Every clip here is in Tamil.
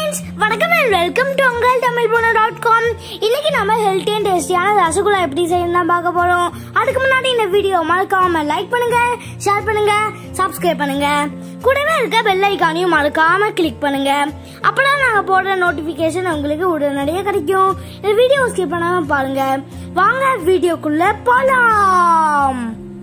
ஃப்ரெண்ட்ஸ் வணக்கம் அண்ட் வெல்கம் டு உங்கள் தமிழ் பொண்ணு டாட் காம் இன்னைக்கு நம்ம ஹெல்த்தி அண்ட் டேஸ்டியான ரசகுல்லா எப்படி செய்யணும் தான் பார்க்க போறோம் அதுக்கு முன்னாடி இந்த வீடியோ மறக்காம லைக் பண்ணுங்க ஷேர் பண்ணுங்க சப்ஸ்கிரைப் பண்ணுங்க கூடவே இருக்க பெல் ஐக்கானையும் மறக்காம கிளிக் பண்ணுங்க அப்பதான் நாங்க போடுற நோட்டிபிகேஷன் உங்களுக்கு உடனடியாக கிடைக்கும் இந்த வீடியோ ஸ்கிப் பண்ணாம பாருங்க வாங்க வீடியோக்குள்ள போலாம்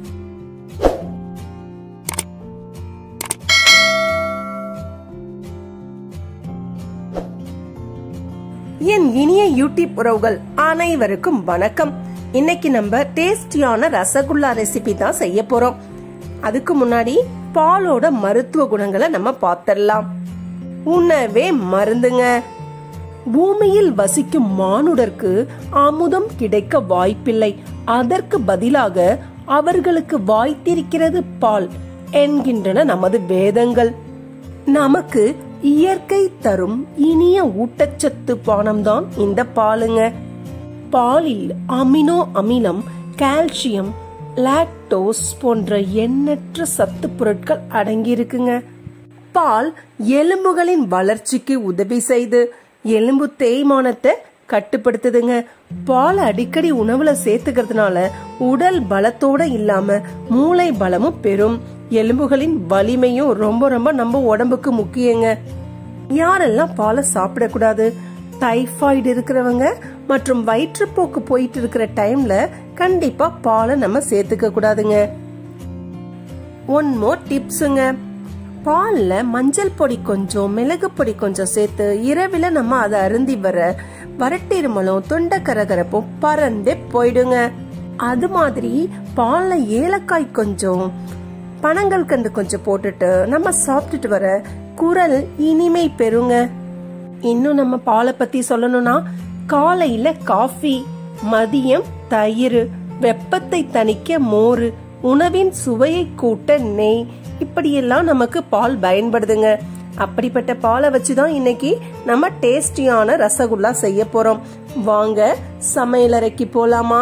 என் இனிய யூடியூப் உறவுகள் அனைவருக்கும் வணக்கம் இன்னைக்கு நம்ம டேஸ்டியான ரசகுல்லா ரெசிபி தான் செய்ய போறோம் அதுக்கு முன்னாடி பாலோட மருத்துவ குணங்களை நம்ம பார்த்திடலாம் உணவே மருந்துங்க பூமியில் வசிக்கும் மானுடருக்கு அமுதம் கிடைக்க வாய்ப்பில்லை அதற்கு பதிலாக அவர்களுக்கு வாய்த்திருக்கிறது பால் என்கின்றன நமது வேதங்கள் நமக்கு இயற்கை தரும் இனிய ஊட்டச்சத்து பானம்தான் இந்த பாலுங்க பாலில் அமினோ அமிலம் கால்சியம் லாக்டோஸ் போன்ற எண்ணற்ற சத்து பொருட்கள் அடங்கியிருக்குங்க பால் எலும்புகளின் வளர்ச்சிக்கு உதவி செய்து எலும்பு தேய்மானத்தை கட்டுப்படுத்துதுங்க பால் அடிக்கடி உணவுல சேர்த்துக்கிறதுனால உடல் பலத்தோட இல்லாம மூளை பலமும் பெறும் எலும்புகளின் வலிமையும் ரொம்ப ரொம்ப நம்ம உடம்புக்கு முக்கியங்க யாரெல்லாம் பாலை சாப்பிடக்கூடாது டைஃபாய்டு இருக்கிறவங்க மற்றும் வயிற்றுப்போக்கு போயிட்டு இருக்கிற டைம்ல கண்டிப்பா பாலை நம்ம சேர்த்துக்க கூடாதுங்க ஒன் மோர் டிப்ஸுங்க பால்ல மஞ்சள் பொடி கொஞ்சம் மிளகு பொடி கொஞ்சம் சேர்த்து இரவில நம்ம அதை அருந்தி வர வரட்டிருமலும் தொண்டை கரகரப்பும் பறந்தே போயிடுங்க அது மாதிரி பால்ல ஏலக்காய் கொஞ்சம் பனங்கள் கண்டு கொஞ்சம் போட்டுட்டு நம்ம சாப்பிட்டுட்டு வர குரல் இனிமை பெறுங்க இன்னும் நம்ம பாலை பத்தி சொல்லணும்னா காலையில காஃபி மதியம் தயிர் வெப்பத்தை தணிக்க மோர் உணவின் சுவையை கூட்ட நெய் இப்படியெல்லாம் நமக்கு பால் பயன்படுதுங்க அப்படிப்பட்ட பாலை வச்சுதான் இன்னைக்கு நம்ம டேஸ்டியான ரசகுல்லா செய்ய போறோம் வாங்க சமையலறைக்கு போலாமா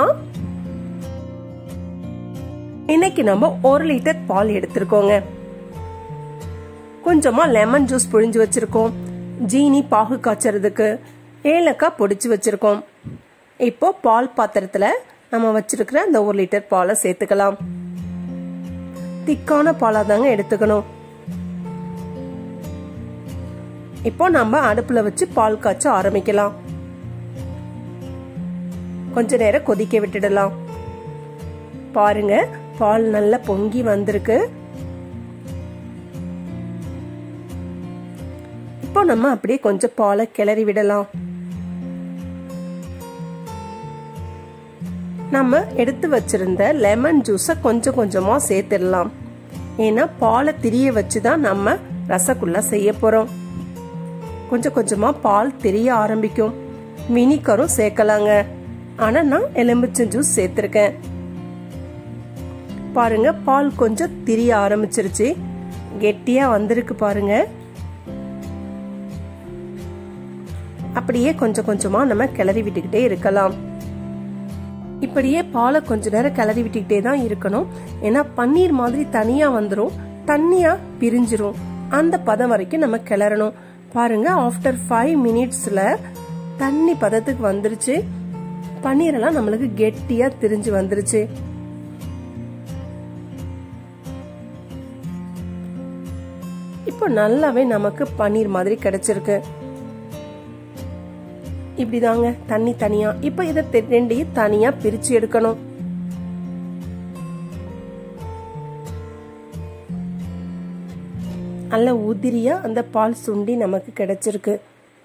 இன்னைக்கு நம்ம ஒரு லிட்டர் பால் எடுத்திருக்கோங்க கொஞ்சமா லெமன் ஜூஸ் புழிஞ்சு வச்சிருக்கோம் ஜீனி பாகு காய்ச்சறதுக்கு ஏலக்காய் பொடிச்சு வச்சிருக்கோம் இப்போ பால் பாத்திரத்துல நம்ம வச்சிருக்கிற அந்த ஒரு லிட்டர் பாலை சேர்த்துக்கலாம் திக்கான பாலா தாங்க எடுத்துக்கணும் இப்போ நம்ம அடுப்புல வச்சு பால் காய்ச்ச ஆரம்பிக்கலாம் கொஞ்ச நேரம் கொதிக்க விட்டுடலாம் பாருங்க பால் நல்லா பொங்கி வந்திருக்கு இப்போ நம்ம அப்படியே கொஞ்சம் பாலை கிளறி விடலாம் நம்ம எடுத்து வச்சிருந்த லெமன் ஜூஸை கொஞ்சம் கொஞ்சமா சேர்த்துடலாம் ஏன்னா பாலை திரிய வச்சுதான் நம்ம ரசகுல்லா செய்ய போறோம் கொஞ்சம் கொஞ்சமா பால் தெரிய ஆரம்பிக்கும் வினிகரும் சேர்க்கலாங்க ஆனா நான் எலுமிச்சம் ஜூஸ் சேர்த்திருக்கேன் பாருங்க பால் கொஞ்சம் திரிய ஆரம்பிச்சிருச்சு கெட்டியா வந்திருக்கு பாருங்க அப்படியே கொஞ்சம் கொஞ்சமா நம்ம கிளறி விட்டுக்கிட்டே இருக்கலாம் இப்படியே பாலை கொஞ்ச நேரம் கிளறி விட்டுக்கிட்டே தான் இருக்கணும் ஏன்னா பன்னீர் மாதிரி தனியா வந்துடும் தண்ணியா பிரிஞ்சிரும் அந்த பதம் வரைக்கும் நம்ம கிளறணும் பாருங்க ஆஃப்டர் ஃபைவ் மினிட்ஸ்ல தண்ணி பதத்துக்கு வந்துருச்சு பன்னீர் எல்லாம் நம்மளுக்கு கெட்டியா திரிஞ்சு வந்துருச்சு இப்போ நல்லாவே நமக்கு பன்னீர் மாதிரி கிடைச்சிருக்கு இப்படிதாங்க தண்ணி தனியா இப்ப இத ரெண்டையும் தனியா பிரிச்சு எடுக்கணும் நல்ல உதிரியா அந்த பால் சுண்டி நமக்கு கிடைச்சிருக்கு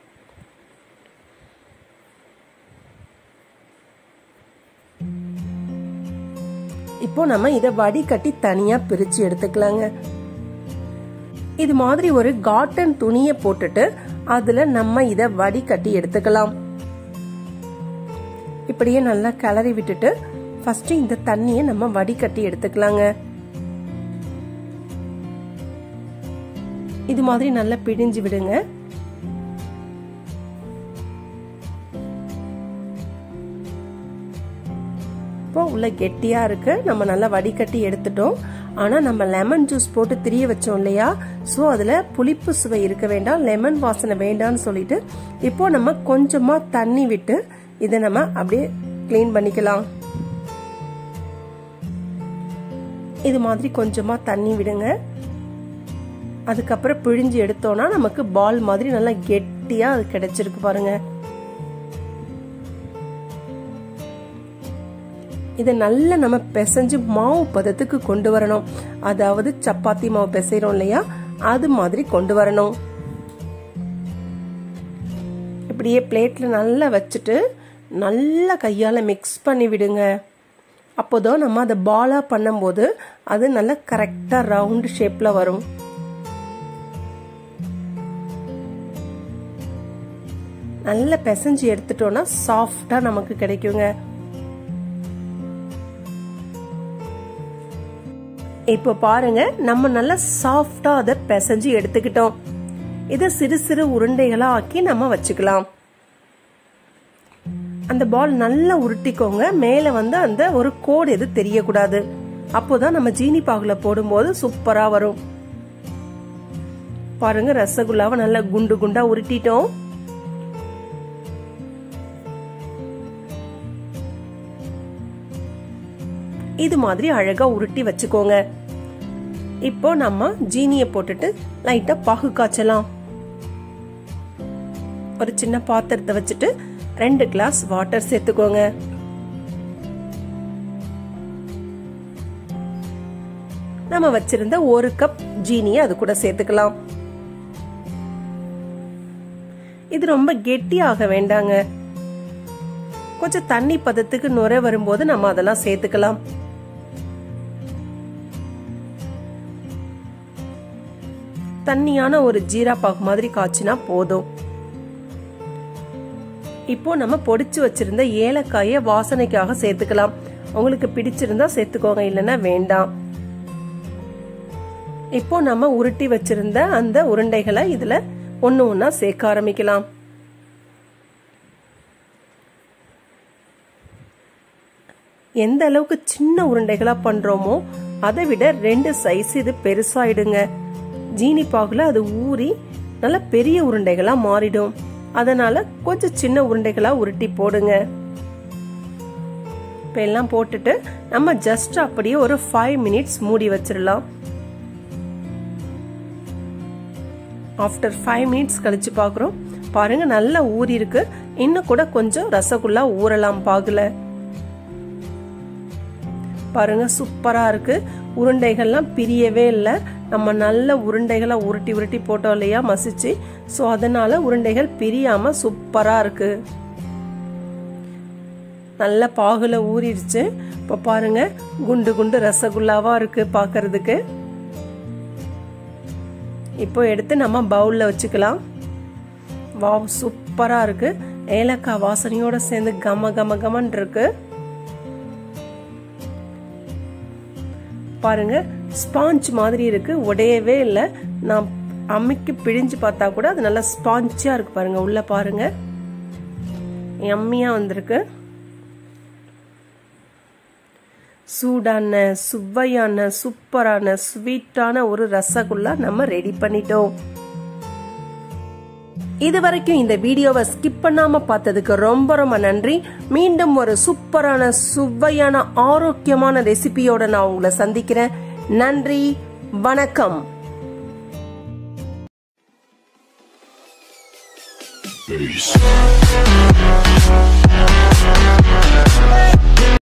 இப்போ நம்ம இத வடிகட்டி தனியா பிரிச்சு எடுத்துக்கலாங்க இது மாதிரி ஒரு காட்டன் துணியை போட்டுட்டு அதுல நம்ம இத வடிகட்டி எடுத்துக்கலாம் இப்படியே நல்லா கிளறி விட்டுட்டு ஃபர்ஸ்ட் இந்த தண்ணியை நம்ம வடிகட்டி எடுத்துக்கலாங்க இது மாதிரி நல்லா பிழிஞ்சு விடுங்க இப்போ உள்ள கெட்டியா இருக்கு நம்ம நல்லா வடிகட்டி எடுத்துட்டோம் ஆனா நம்ம லெமன் ஜூஸ் போட்டு திரிய வச்சோம் இல்லையா ஸோ அதுல புளிப்பு சுவை இருக்க வேண்டாம் லெமன் வாசனை வேண்டாம்னு சொல்லிட்டு இப்போ நம்ம கொஞ்சமா தண்ணி விட்டு இதை நம்ம அப்படியே க்ளீன் பண்ணிக்கலாம் இது மாதிரி கொஞ்சமா தண்ணி விடுங்க அதுக்கப்புறம் பிழிஞ்சு எடுத்தோம்னா நமக்கு பால் மாதிரி நல்லா கெட்டியா அது கிடைச்சிருக்கு பாருங்க இதை நல்லா நம்ம பிசைஞ்சு மாவு பதத்துக்கு கொண்டு வரணும் அதாவது சப்பாத்தி மாவு பிசைறோம் இல்லையா அது மாதிரி கொண்டு வரணும் இப்படியே பிளேட்ல நல்லா வச்சுட்டு நல்லா கையால மிக்ஸ் பண்ணி விடுங்க அப்போதான் நம்ம அதை பாலா பண்ணும்போது அது நல்லா கரெக்டா ரவுண்ட் ஷேப்ல வரும் நல்லா பிசைஞ்சு எடுத்துட்டோம்னா சாஃப்டா நமக்கு கிடைக்குங்க இப்போ பாருங்க நம்ம நல்லா சாஃப்டா அதை பிசைஞ்சு எடுத்துக்கிட்டோம் இதை சிறு சிறு உருண்டைகளா ஆக்கி நம்ம வச்சுக்கலாம் அந்த பால் நல்லா உருட்டிக்கோங்க மேல வந்து அந்த ஒரு கோடு எது தெரியக்கூடாது அப்போதான் நம்ம ஜீனி பாகுல போடும்போது சூப்பரா வரும் பாருங்க ரசகுல்லாவை நல்லா குண்டு குண்டா உருட்டிட்டோம் இது மாதிரி அழகா உருட்டி வச்சுக்கோங்க இப்போ நம்ம ஜீனிய போட்டுட்டு லைட்டா பாகு காய்ச்சலாம் ஒரு சின்ன பாத்திரத்தை வச்சுட்டு ரெண்டு கிளாஸ் வாட்டர் சேர்த்துக்கோங்க நம்ம வச்சிருந்த ஒரு கப் ஜீனியை அது கூட சேர்த்துக்கலாம் இது ரொம்ப கெட்டியாக வேண்டாங்க கொஞ்சம் தண்ணி பதத்துக்கு நுரை வரும்போது நம்ம அதெல்லாம் சேர்த்துக்கலாம் தண்ணியான ஒரு ஜீரா பாகு மாதிரி காய்ச்சினா போதும் இப்போ நம்ம பொடிச்சு வச்சிருந்த ஏலக்காய வாசனைக்காக சேர்த்துக்கலாம் உங்களுக்கு பிடிச்சிருந்தா சேர்த்துக்கோங்க இல்லைன்னா வேண்டாம் இப்போ நம்ம உருட்டி வச்சிருந்த அந்த உருண்டைகளை இதுல ஒன்னு ஒன்னா சேர்க்க ஆரம்பிக்கலாம் எந்த அளவுக்கு சின்ன உருண்டைகளா பண்றோமோ அதை விட ரெண்டு சைஸ் இது பெருசாயிடுங்க ஜீனி பாகுல அது ஊறி நல்ல பெரிய உருண்டைகளா மாறிடும் அதனால கொஞ்சம் சின்ன உருண்டைகளா உருட்டி போடுங்க இப்ப எல்லாம் போட்டுட்டு நம்ம ஜஸ்ட் அப்படியே ஒரு ஃபைவ் மினிட்ஸ் மூடி வச்சிடலாம் ஆஃப்டர் ஃபைவ் மினிட்ஸ் கழிச்சு பாக்குறோம் பாருங்க நல்லா ஊறி இருக்கு இன்னும் கூட கொஞ்சம் ரசகுல்லா ஊறலாம் பாகுல பாருங்க சூப்பரா இருக்கு உருண்டைகள்லாம் பிரியவே இல்லை நம்ம நல்ல உருண்டைகளை உருட்டி உருட்டி போட்டோம் இல்லையா மசிச்சு ஸோ அதனால உருண்டைகள் பிரியாம சூப்பரா இருக்கு நல்ல பாகுல ஊறிடுச்சு இப்போ பாருங்க குண்டு குண்டு ரசகுல்லாவா இருக்கு பாக்குறதுக்கு இப்போ எடுத்து நம்ம பவுல்ல வச்சுக்கலாம் வாவ் சூப்பரா இருக்கு ஏலக்காய் வாசனையோட சேர்ந்து கம கம கமன் இருக்கு பாருங்க ஸ்பாஞ்ச் மாதிரி இருக்கு உடையவே இல்லை நான் அம்மிக்கு பிழிஞ்சு பார்த்தா கூட அது நல்லா ஸ்பாஞ்சியா இருக்கு பாருங்க உள்ள பாருங்க எம்மியா வந்திருக்கு சூடான சுவையான சூப்பரான ஸ்வீட்டான ஒரு ரசகுல்லா நம்ம ரெடி பண்ணிட்டோம் இது வரைக்கும் இந்த வீடியோவை ஸ்கிப் பண்ணாம பார்த்ததுக்கு ரொம்ப ரொம்ப நன்றி மீண்டும் ஒரு சூப்பரான சுவையான ஆரோக்கியமான ரெசிபியோட நான் உங்களை சந்திக்கிறேன் நன்றி வணக்கம் Peace.